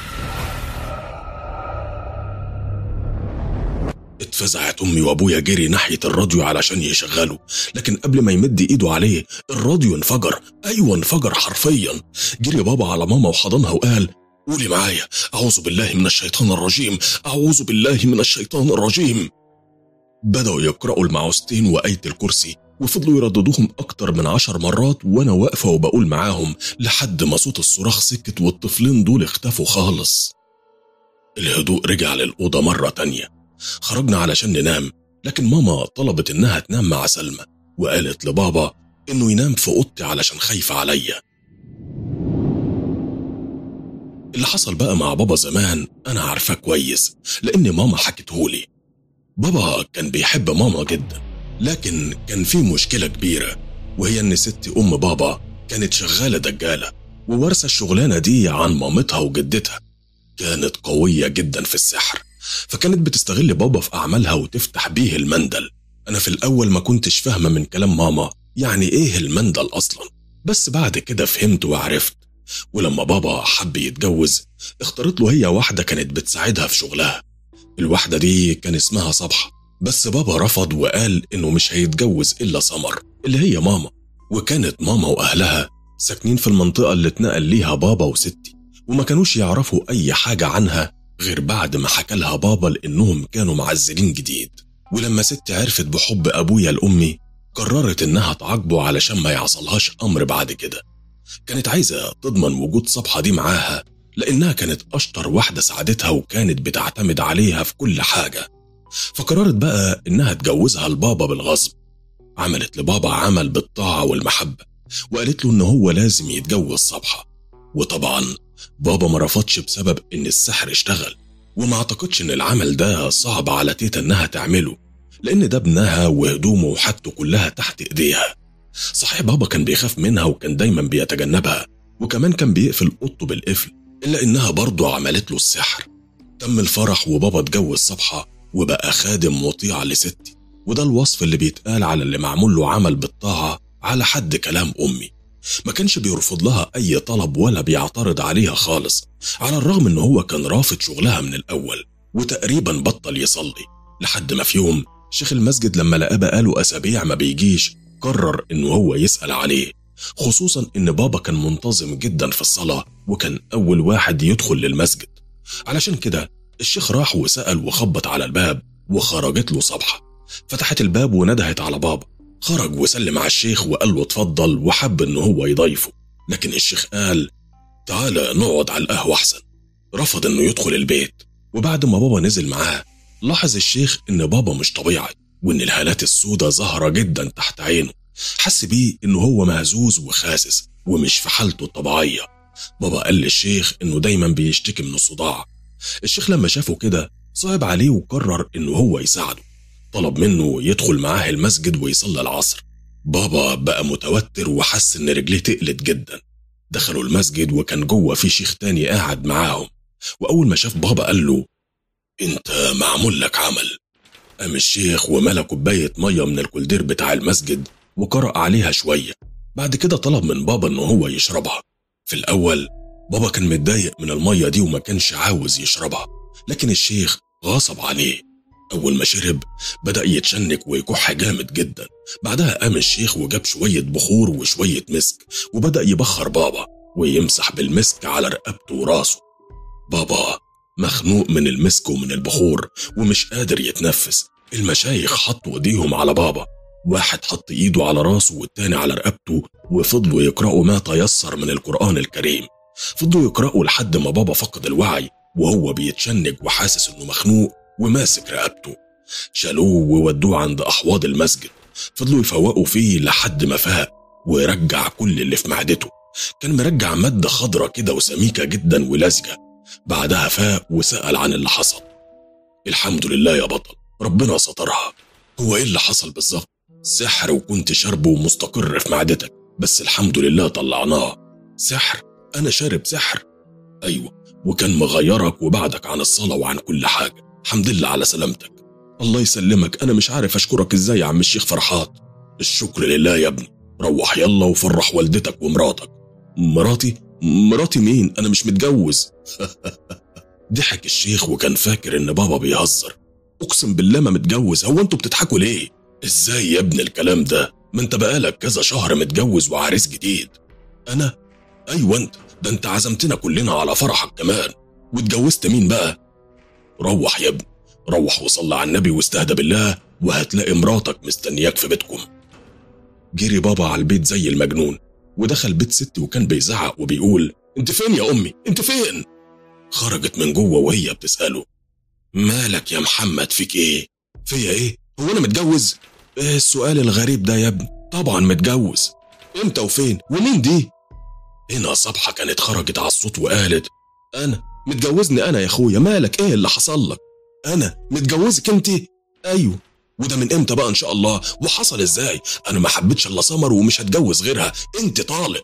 اتفزعت امي وابويا جري ناحيه الراديو علشان يشغلوا لكن قبل ما يمد ايده عليه الراديو انفجر ايوه انفجر حرفيا جري بابا على ماما وحضنها وقال قولي معايا اعوذ بالله من الشيطان الرجيم اعوذ بالله من الشيطان الرجيم بدأوا يقرأوا المعوذتين وآية الكرسي وفضلوا يرددوهم أكتر من عشر مرات وأنا واقفة وبقول معاهم لحد ما صوت الصراخ سكت والطفلين دول اختفوا خالص الهدوء رجع للأوضة مرة تانية خرجنا علشان ننام لكن ماما طلبت إنها تنام مع سلمى وقالت لبابا إنه ينام في أوضتي علشان خايفة عليا اللي حصل بقى مع بابا زمان أنا عارفاه كويس لأن ماما حكتهولي بابا كان بيحب ماما جدا لكن كان في مشكلة كبيرة وهي إن ست أم بابا كانت شغالة دجالة وورثة الشغلانة دي عن مامتها وجدتها كانت قوية جدا في السحر فكانت بتستغل بابا في أعمالها وتفتح بيه المندل أنا في الأول ما كنتش فاهمة من كلام ماما يعني إيه المندل أصلا بس بعد كده فهمت وعرفت ولما بابا حب يتجوز اختارت له هي واحدة كانت بتساعدها في شغلها الواحدة دي كان اسمها صبحة بس بابا رفض وقال إنه مش هيتجوز إلا سمر اللي هي ماما وكانت ماما وأهلها ساكنين في المنطقة اللي اتنقل ليها بابا وستي وما كانوش يعرفوا أي حاجة عنها غير بعد ما حكى لها بابا لأنهم كانوا معزلين جديد ولما ستي عرفت بحب أبويا لأمي قررت إنها تعاقبه علشان ما يحصلهاش أمر بعد كده كانت عايزة تضمن وجود صبحة دي معاها لأنها كانت أشطر واحدة ساعدتها وكانت بتعتمد عليها في كل حاجة فقررت بقى إنها تجوزها لبابا بالغصب عملت لبابا عمل بالطاعة والمحبة وقالت له إن هو لازم يتجوز صبحة وطبعا بابا ما رفضش بسبب إن السحر اشتغل وما اعتقدش إن العمل ده صعب على تيتا إنها تعمله لأن ده ابنها وهدومه وحاجته كلها تحت إيديها صحيح بابا كان بيخاف منها وكان دايما بيتجنبها وكمان كان بيقفل اوضته بالقفل الا انها برضه عملت له السحر تم الفرح وبابا اتجوز صبحة وبقى خادم مطيع لستي وده الوصف اللي بيتقال على اللي معمول له عمل بالطاعة على حد كلام أمي ما كانش بيرفض لها أي طلب ولا بيعترض عليها خالص على الرغم إن هو كان رافض شغلها من الأول وتقريبا بطل يصلي لحد ما في يوم شيخ المسجد لما لقاه بقاله أسابيع ما بيجيش قرر إنه هو يسأل عليه خصوصا إن بابا كان منتظم جدا في الصلاة وكان أول واحد يدخل للمسجد علشان كده الشيخ راح وسأل وخبط على الباب وخرجت له صبحة فتحت الباب وندهت على بابا خرج وسلم على الشيخ وقال له اتفضل وحب إن هو يضيفه لكن الشيخ قال تعالى نقعد على القهوة أحسن رفض إنه يدخل البيت وبعد ما بابا نزل معاه لاحظ الشيخ إن بابا مش طبيعي وإن الهالات السوداء ظاهرة جدا تحت عينه حس بيه إنه هو مهزوز وخاسس ومش في حالته الطبيعية بابا قال للشيخ إنه دايما بيشتكي من الصداع الشيخ لما شافه كده صعب عليه وقرر إنه هو يساعده طلب منه يدخل معاه المسجد ويصلي العصر بابا بقى متوتر وحس إن رجليه تقلت جدا دخلوا المسجد وكان جوه في شيخ تاني قاعد معاهم وأول ما شاف بابا قال له أنت معمول لك عمل قام الشيخ وملا كوباية مية من الكولدير بتاع المسجد وقرأ عليها شوية بعد كده طلب من بابا إن هو يشربها في الأول بابا كان متضايق من المية دي وما كانش عاوز يشربها لكن الشيخ غصب عليه أول ما شرب بدأ يتشنك ويكح جامد جدا بعدها قام الشيخ وجاب شوية بخور وشوية مسك وبدأ يبخر بابا ويمسح بالمسك على رقبته وراسه بابا مخنوق من المسك ومن البخور ومش قادر يتنفس المشايخ حطوا ايديهم على بابا واحد حط ايده على راسه والتاني على رقبته وفضلوا يقرأوا ما تيسر من القرآن الكريم فضلوا يقرأوا لحد ما بابا فقد الوعي وهو بيتشنج وحاسس انه مخنوق وماسك رقبته شالوه وودوه عند أحواض المسجد فضلوا يفوقوا فيه لحد ما فاق ورجع كل اللي في معدته كان مرجع مادة خضرة كده وسميكة جدا ولزجة بعدها فاق وسأل عن اللي حصل الحمد لله يا بطل ربنا سترها هو ايه اللي حصل بالظبط سحر وكنت شاربه ومستقر في معدتك بس الحمد لله طلعناه سحر انا شارب سحر ايوه وكان مغيرك وبعدك عن الصلاة وعن كل حاجة الحمد لله على سلامتك الله يسلمك انا مش عارف اشكرك ازاي يا عم الشيخ فرحات الشكر لله يا ابني روح يلا وفرح والدتك ومراتك مراتي مراتي مين انا مش متجوز ضحك الشيخ وكان فاكر ان بابا بيهزر اقسم بالله ما متجوز هو انتوا بتضحكوا ليه ازاي يا ابن الكلام ده ما انت بقالك كذا شهر متجوز وعريس جديد انا ايوه انت ده انت عزمتنا كلنا على فرحك كمان واتجوزت مين بقى روح يا ابني روح وصلي على النبي واستهدى بالله وهتلاقي مراتك مستنياك في بيتكم جري بابا على البيت زي المجنون ودخل بيت ستي وكان بيزعق وبيقول انت فين يا امي انت فين خرجت من جوه وهي بتساله مالك يا محمد فيك ايه فيا ايه هو انا متجوز ايه السؤال الغريب ده يا ابني طبعا متجوز امتى وفين ومين دي هنا صبحة كانت خرجت على الصوت وقالت انا متجوزني انا يا اخويا مالك ايه اللي حصل لك انا متجوزك انت ايوه وده من امتى بقى ان شاء الله وحصل ازاي انا ما حبيتش الا سمر ومش هتجوز غيرها انت طالق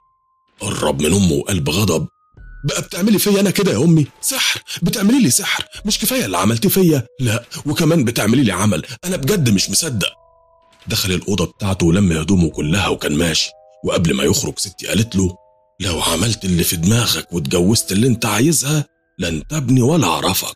قرب من امه وقلب غضب بقى بتعملي فيا انا كده يا امي سحر بتعملي لي سحر مش كفايه اللي عملتيه فيا لا وكمان بتعملي لي عمل انا بجد مش مصدق دخل الاوضه بتاعته ولم هدومه كلها وكان ماشي وقبل ما يخرج ستي قالت له لو عملت اللي في دماغك واتجوزت اللي انت عايزها لن تبني ولا اعرفك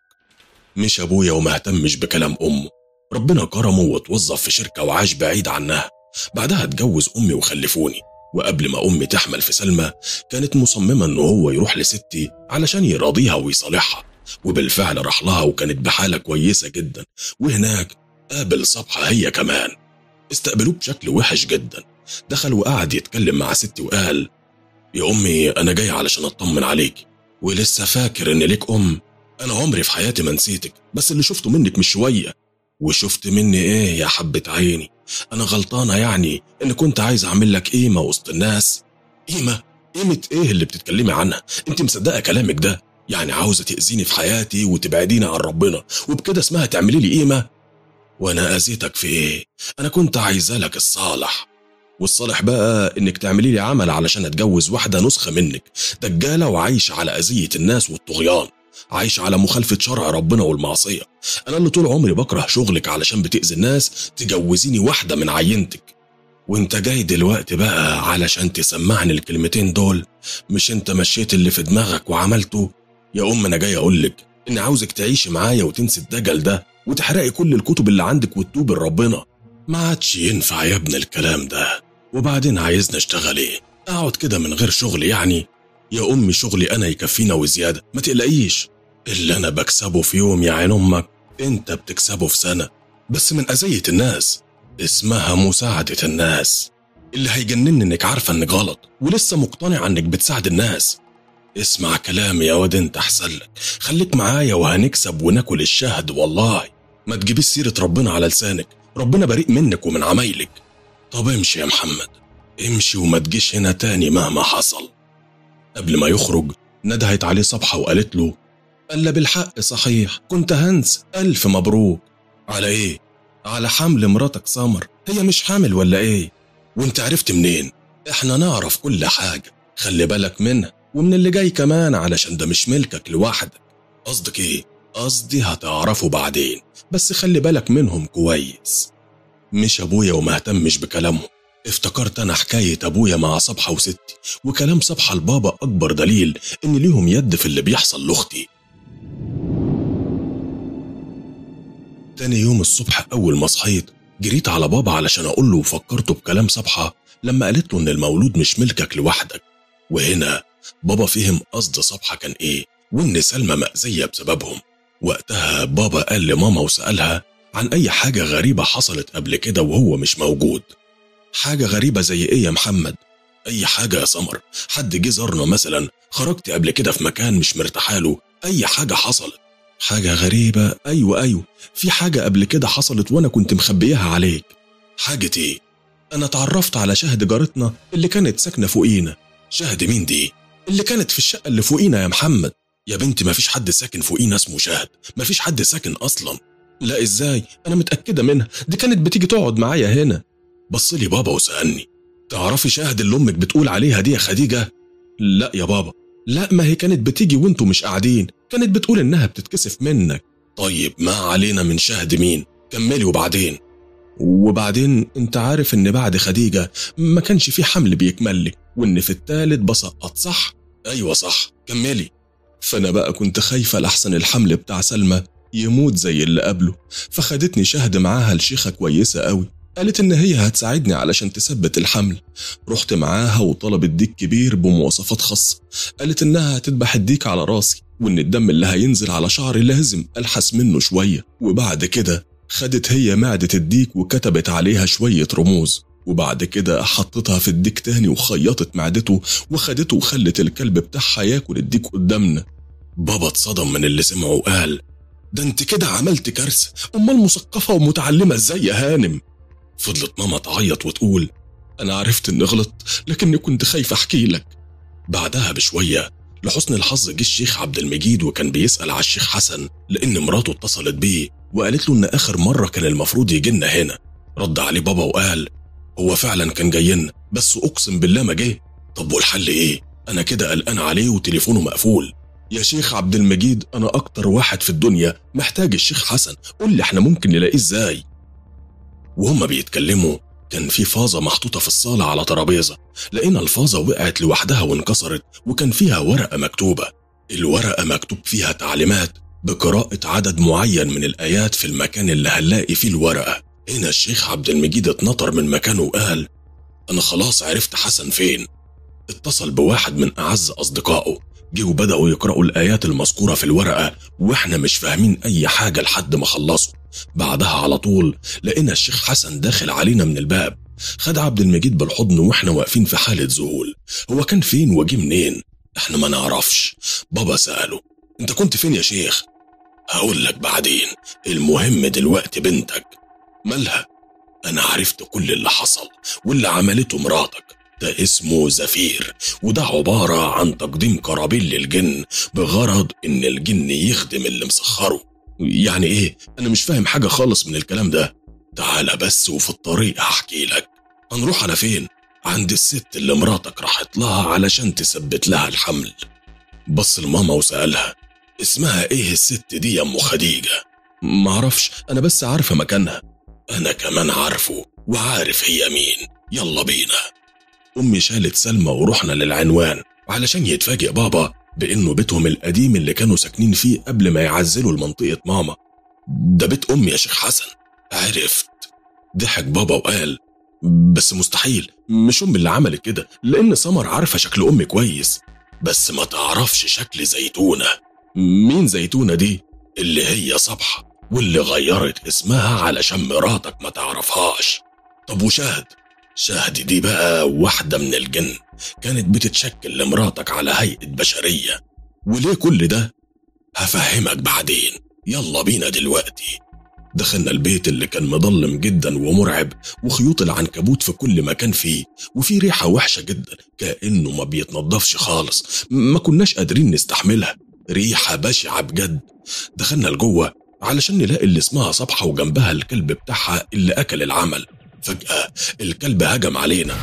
مش ابويا وما اهتمش بكلام امه ربنا كرمه واتوظف في شركه وعاش بعيد عنها بعدها اتجوز امي وخلفوني وقبل ما امي تحمل في سلمى كانت مصممه ان هو يروح لستي علشان يراضيها ويصالحها وبالفعل راح لها وكانت بحاله كويسه جدا وهناك قابل صبحه هي كمان استقبلوه بشكل وحش جدا دخل وقعد يتكلم مع ستي وقال يا امي انا جاي علشان اطمن عليك ولسه فاكر ان ليك ام انا عمري في حياتي ما نسيتك بس اللي شفته منك مش شويه وشفت مني ايه يا حبة عيني انا غلطانة يعني ان كنت عايز اعمل لك قيمة وسط الناس قيمة قيمة ايه اللي بتتكلمي عنها انت مصدقة كلامك ده يعني عاوزة تأذيني في حياتي وتبعديني عن ربنا وبكده اسمها تعملي لي قيمة وانا اذيتك في ايه انا كنت عايزة لك الصالح والصالح بقى انك تعملي لي عمل علشان اتجوز واحدة نسخة منك دجالة وعايشة على اذية الناس والطغيان عايشة على مخالفة شرع ربنا والمعصية أنا اللي طول عمري بكره شغلك علشان بتأذي الناس تجوزيني واحدة من عينتك وانت جاي دلوقتي بقى علشان تسمعني الكلمتين دول مش انت مشيت اللي في دماغك وعملته يا ام انا جاي اقولك اني عاوزك تعيشي معايا وتنسي الدجل ده وتحرقي كل الكتب اللي عندك وتتوبي لربنا ما عادش ينفع يا ابن الكلام ده وبعدين عايزني اشتغل ايه اقعد كده من غير شغل يعني يا امي شغلي انا يكفينا وزياده ما تقلقيش اللي انا بكسبه في يوم يا عين امك انت بتكسبه في سنه بس من اذيه الناس اسمها مساعده الناس اللي هيجنني انك عارفه انك غلط ولسه مقتنعه انك بتساعد الناس اسمع كلامي يا واد انت احسن لك خليك معايا وهنكسب وناكل الشهد والله ما تجيبيش سيره ربنا على لسانك ربنا بريء منك ومن عمايلك طب امشي يا محمد امشي وما تجيش هنا تاني مهما حصل قبل ما يخرج ندهت عليه صبحة وقالت له قال بالحق صحيح كنت هنس ألف مبروك على إيه؟ على حمل مراتك سمر هي مش حامل ولا إيه؟ وانت عرفت منين؟ احنا نعرف كل حاجة خلي بالك منها ومن اللي جاي كمان علشان ده مش ملكك لوحدك قصدك ايه؟ قصدي هتعرفه بعدين بس خلي بالك منهم كويس مش ابويا وما اهتمش بكلامهم افتكرت انا حكاية ابويا مع صبحة وستي وكلام صبحة لبابا اكبر دليل ان ليهم يد في اللي بيحصل لاختي تاني يوم الصبح اول ما صحيت جريت على بابا علشان اقول له وفكرته بكلام صبحة لما قالت له ان المولود مش ملكك لوحدك وهنا بابا فهم قصد صبحة كان ايه وان سلمى مأذية بسببهم وقتها بابا قال لماما وسألها عن اي حاجة غريبة حصلت قبل كده وهو مش موجود حاجة غريبة زي ايه يا محمد اي حاجة يا سمر حد جه زارنا مثلا خرجت قبل كده في مكان مش مرتاحاله اي حاجة حصلت حاجة غريبة ايوه ايوه في حاجة قبل كده حصلت وانا كنت مخبيها عليك حاجة ايه انا اتعرفت على شهد جارتنا اللي كانت ساكنة فوقينا شهد مين دي اللي كانت في الشقة اللي فوقينا يا محمد يا بنتي ما فيش حد ساكن فوقينا اسمه شهد ما فيش حد ساكن اصلا لا ازاي انا متأكدة منها دي كانت بتيجي تقعد معايا هنا بص لي بابا وسألني تعرفي شاهد اللي امك بتقول عليها دي يا خديجة لا يا بابا لا ما هي كانت بتيجي وانتوا مش قاعدين كانت بتقول انها بتتكسف منك طيب ما علينا من شهد مين كملي وبعدين وبعدين انت عارف ان بعد خديجة ما كانش في حمل بيكمل لي وان في التالت بسقط صح ايوه صح كملي فانا بقى كنت خايفة لحسن الحمل بتاع سلمى يموت زي اللي قبله فخدتني شهد معاها لشيخة كويسة قوي قالت إن هي هتساعدني علشان تثبت الحمل رحت معاها وطلبت ديك كبير بمواصفات خاصة قالت إنها هتذبح الديك على راسي وإن الدم اللي هينزل على شعري لازم ألحس منه شوية وبعد كده خدت هي معدة الديك وكتبت عليها شوية رموز وبعد كده حطتها في الديك تاني وخيطت معدته وخدته وخلت الكلب بتاعها ياكل الديك قدامنا بابا اتصدم من اللي سمعه وقال ده انت كده عملت كارثة امال مثقفة ومتعلمة ازاي يا هانم فضلت ماما تعيط وتقول انا عرفت اني غلطت لكني كنت خايفة احكي لك بعدها بشوية لحسن الحظ جه الشيخ عبد المجيد وكان بيسأل على الشيخ حسن لأن مراته اتصلت بيه وقالت له إن آخر مرة كان المفروض يجي لنا هنا رد عليه بابا وقال هو فعلا كان جاي لنا بس أقسم بالله ما جه طب والحل إيه؟ أنا كده قلقان عليه وتليفونه مقفول يا شيخ عبد المجيد أنا أكتر واحد في الدنيا محتاج الشيخ حسن قول لي إحنا ممكن نلاقيه إزاي وهما بيتكلموا كان في فازة محطوطة في الصالة على ترابيزة لقينا الفازة وقعت لوحدها وانكسرت وكان فيها ورقة مكتوبة الورقة مكتوب فيها تعليمات بقراءة عدد معين من الآيات في المكان اللي هنلاقي فيه الورقة هنا الشيخ عبد المجيد اتنطر من مكانه وقال أنا خلاص عرفت حسن فين اتصل بواحد من أعز أصدقائه جه وبدأوا يقرأوا الآيات المذكورة في الورقة وإحنا مش فاهمين أي حاجة لحد ما خلصوا بعدها على طول لقينا الشيخ حسن داخل علينا من الباب خد عبد المجيد بالحضن واحنا واقفين في حالة ذهول هو كان فين وجه منين احنا ما نعرفش بابا سأله انت كنت فين يا شيخ هقول لك بعدين المهم دلوقتي بنتك مالها انا عرفت كل اللي حصل واللي عملته مراتك ده اسمه زفير وده عبارة عن تقديم قرابين للجن بغرض إن الجن يخدم اللي مسخره يعني إيه؟ أنا مش فاهم حاجة خالص من الكلام ده تعالى بس وفي الطريق هحكي لك هنروح على فين؟ عند الست اللي مراتك راحت لها علشان تثبت لها الحمل بص لماما وسألها اسمها ايه الست دي يا ام خديجة معرفش انا بس عارفة مكانها انا كمان عارفه وعارف هي مين يلا بينا امي شالت سلمى ورحنا للعنوان علشان يتفاجئ بابا بانه بيتهم القديم اللي كانوا ساكنين فيه قبل ما يعزلوا لمنطقة ماما ده بيت امي يا شيخ حسن عرفت ضحك بابا وقال بس مستحيل مش امي اللي عملت كده لان سمر عارفه شكل امي كويس بس ما تعرفش شكل زيتونه مين زيتونه دي اللي هي صبحه واللي غيرت اسمها علشان مراتك ما تعرفهاش طب وشهد شهد دي بقى واحدة من الجن كانت بتتشكل لمراتك على هيئة بشرية وليه كل ده؟ هفهمك بعدين يلا بينا دلوقتي دخلنا البيت اللي كان مظلم جدا ومرعب وخيوط العنكبوت في كل مكان فيه وفي ريحة وحشة جدا كأنه ما بيتنضفش خالص ما كناش قادرين نستحملها ريحة بشعة بجد دخلنا لجوه علشان نلاقي اللي اسمها صبحة وجنبها الكلب بتاعها اللي أكل العمل فجأة الكلب هجم علينا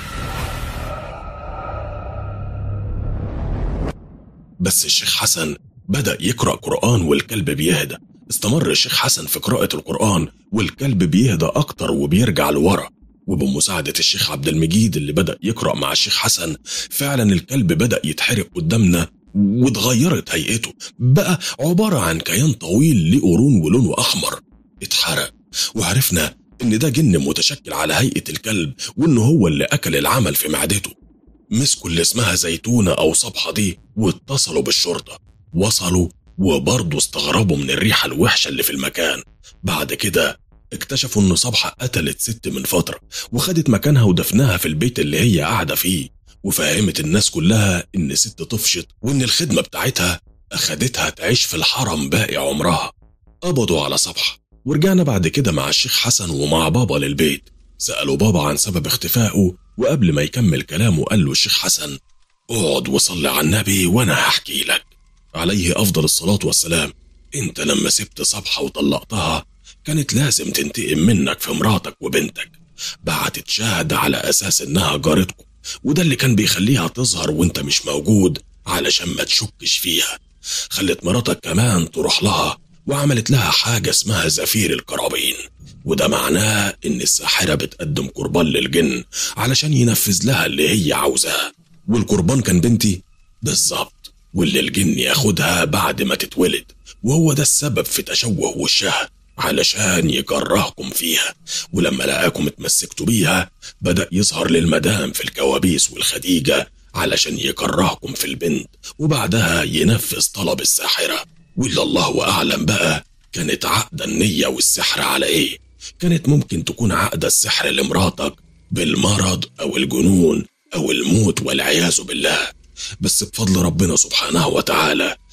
بس الشيخ حسن بدأ يقرأ قرآن والكلب بيهدى استمر الشيخ حسن في قراءة القرآن والكلب بيهدى أكتر وبيرجع لورا وبمساعدة الشيخ عبد المجيد اللي بدأ يقرأ مع الشيخ حسن فعلا الكلب بدأ يتحرق قدامنا واتغيرت هيئته بقى عبارة عن كيان طويل له قرون ولونه أحمر اتحرق وعرفنا إن ده جن متشكل على هيئة الكلب وإن هو اللي أكل العمل في معدته مسكوا اللي اسمها زيتونة أو صبحة دي واتصلوا بالشرطة وصلوا وبرضه استغربوا من الريحة الوحشة اللي في المكان بعد كده اكتشفوا ان صبحة قتلت ست من فترة وخدت مكانها ودفناها في البيت اللي هي قاعدة فيه وفهمت الناس كلها ان ست طفشت وان الخدمة بتاعتها اخدتها تعيش في الحرم باقي عمرها قبضوا على صبحة ورجعنا بعد كده مع الشيخ حسن ومع بابا للبيت سألوا بابا عن سبب اختفائه وقبل ما يكمل كلامه قال له الشيخ حسن اقعد وصلي على النبي وانا هحكي لك عليه افضل الصلاة والسلام انت لما سبت صبحة وطلقتها كانت لازم تنتقم منك في مراتك وبنتك بعتت شهد على اساس انها جارتكم وده اللي كان بيخليها تظهر وانت مش موجود علشان ما تشكش فيها خلت مراتك كمان تروح لها وعملت لها حاجة اسمها زفير القرابين وده معناه إن الساحرة بتقدم قربان للجن علشان ينفذ لها اللي هي عاوزاه والقربان كان بنتي بالظبط واللي الجن ياخدها بعد ما تتولد وهو ده السبب في تشوه وشها علشان يكرهكم فيها ولما لقاكم اتمسكتوا بيها بدأ يظهر للمدام في الكوابيس والخديجة علشان يكرهكم في البنت وبعدها ينفذ طلب الساحرة واللي الله أعلم بقى كانت عقد النية والسحر على إيه كانت ممكن تكون عقد السحر لمراتك بالمرض أو الجنون أو الموت والعياذ بالله بس بفضل ربنا سبحانه وتعالى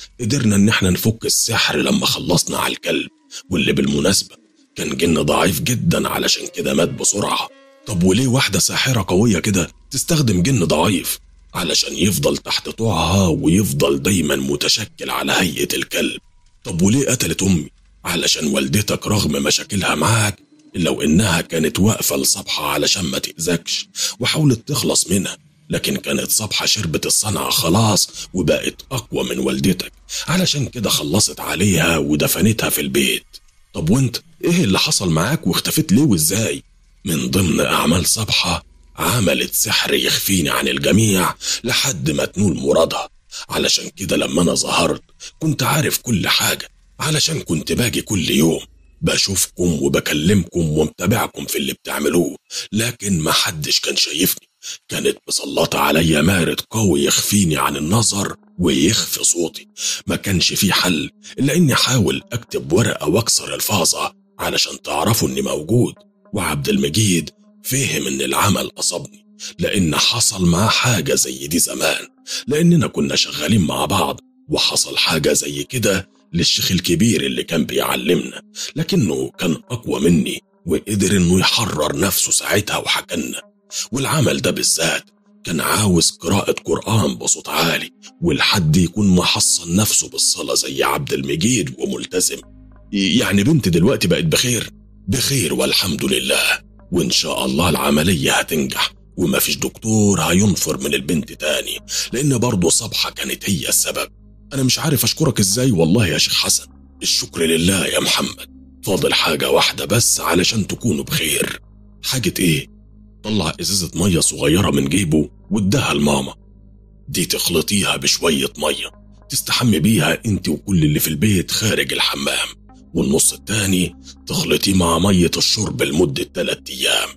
قدرنا ان احنا نفك السحر لما خلصنا على الكلب واللي بالمناسبة كان جن ضعيف جدا علشان كده مات بسرعة طب وليه واحدة ساحرة قوية كده تستخدم جن ضعيف علشان يفضل تحت طوعها ويفضل دايما متشكل على هيئة الكلب طب وليه قتلت أمي علشان والدتك رغم مشاكلها معاك إلا وإنها كانت واقفة لصبحة علشان ما تأذكش وحاولت تخلص منها لكن كانت صبحة شربت الصنعة خلاص وبقت أقوى من والدتك علشان كده خلصت عليها ودفنتها في البيت طب وانت ايه اللي حصل معاك واختفيت ليه وازاي من ضمن أعمال صبحة عملت سحر يخفيني عن الجميع لحد ما تنول مرادها علشان كده لما أنا ظهرت كنت عارف كل حاجة علشان كنت باجي كل يوم بشوفكم وبكلمكم ومتابعكم في اللي بتعملوه لكن ما حدش كان شايفني كانت مسلطة عليا مارد قوي يخفيني عن النظر ويخفي صوتي ما كانش في حل إلا إني أحاول أكتب ورقة وأكسر الفاظة علشان تعرفوا إني موجود وعبد المجيد فهم إن العمل أصابني لأن حصل معاه حاجة زي دي زمان لأننا كنا شغالين مع بعض وحصل حاجة زي كده للشيخ الكبير اللي كان بيعلمنا لكنه كان أقوى مني وقدر إنه يحرر نفسه ساعتها وحكلنا والعمل ده بالذات كان عاوز قراءة قرآن بصوت عالي والحد يكون محصن نفسه بالصلاة زي عبد المجيد وملتزم يعني بنتي دلوقتي بقت بخير بخير والحمد لله وإن شاء الله العملية هتنجح ومفيش دكتور هينفر من البنت تاني لأن برضه صبحة كانت هي السبب أنا مش عارف أشكرك إزاي والله يا شيخ حسن الشكر لله يا محمد فاضل حاجة واحدة بس علشان تكونوا بخير حاجة إيه؟ طلع إزازة مية صغيرة من جيبه واداها لماما دي تخلطيها بشوية مية تستحمي بيها انت وكل اللي في البيت خارج الحمام والنص التاني تخلطيه مع مية الشرب لمدة تلات أيام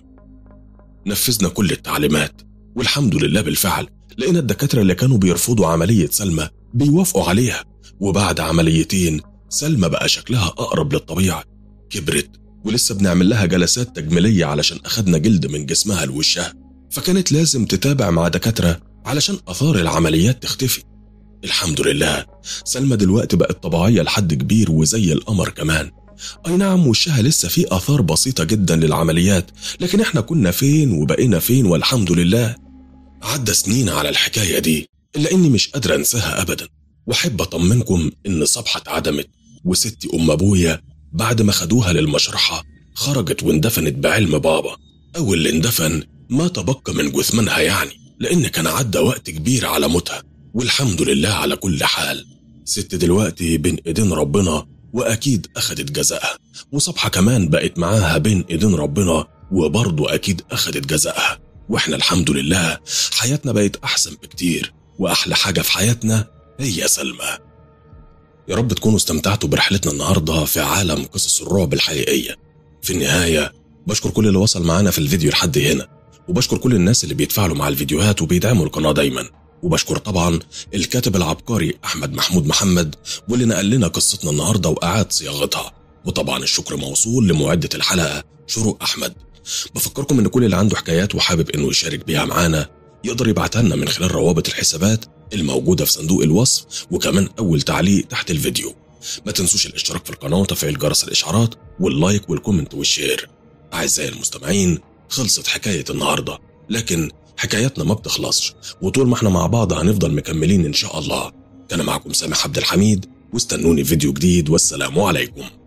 نفذنا كل التعليمات والحمد لله بالفعل لقينا الدكاترة اللي كانوا بيرفضوا عملية سلمى بيوافقوا عليها وبعد عمليتين سلمى بقى شكلها أقرب للطبيعة كبرت ولسه بنعمل لها جلسات تجميلية علشان أخدنا جلد من جسمها لوشها فكانت لازم تتابع مع دكاترة علشان آثار العمليات تختفي الحمد لله سلمى دلوقتي بقت طبيعية لحد كبير وزي القمر كمان أي نعم وشها لسه فيه آثار بسيطة جدا للعمليات لكن احنا كنا فين وبقينا فين والحمد لله عدى سنين على الحكاية دي إلا إني مش قادر أنساها أبدا وأحب أطمنكم إن صبحة اتعدمت وستي أم أبويا بعد ما خدوها للمشرحة خرجت واندفنت بعلم بابا أو اللي اندفن ما تبقى من جثمانها يعني لأن كان عدى وقت كبير على موتها والحمد لله على كل حال ست دلوقتي بين ايدين ربنا واكيد اخدت جزائها وصبحة كمان بقت معاها بين ايدين ربنا وبرضه اكيد اخدت جزائها واحنا الحمد لله حياتنا بقت احسن بكتير واحلى حاجة في حياتنا هي سلمى يا رب تكونوا استمتعتوا برحلتنا النهاردة في عالم قصص الرعب الحقيقية في النهاية بشكر كل اللي وصل معانا في الفيديو لحد هنا وبشكر كل الناس اللي بيتفاعلوا مع الفيديوهات وبيدعموا القناة دايما وبشكر طبعا الكاتب العبقري أحمد محمود محمد واللي نقل لنا قصتنا النهاردة وأعاد صياغتها وطبعا الشكر موصول لمعدة الحلقة شروق أحمد بفكركم إن كل اللي عنده حكايات وحابب إنه يشارك بيها معانا يقدر يبعتها لنا من خلال روابط الحسابات الموجودة في صندوق الوصف وكمان أول تعليق تحت الفيديو ما تنسوش الاشتراك في القناة وتفعيل جرس الإشعارات واللايك والكومنت والشير أعزائي المستمعين خلصت حكاية النهاردة لكن حكاياتنا ما بتخلصش وطول ما احنا مع بعض هنفضل مكملين إن شاء الله كان معكم سامح عبد الحميد واستنوني فيديو جديد والسلام عليكم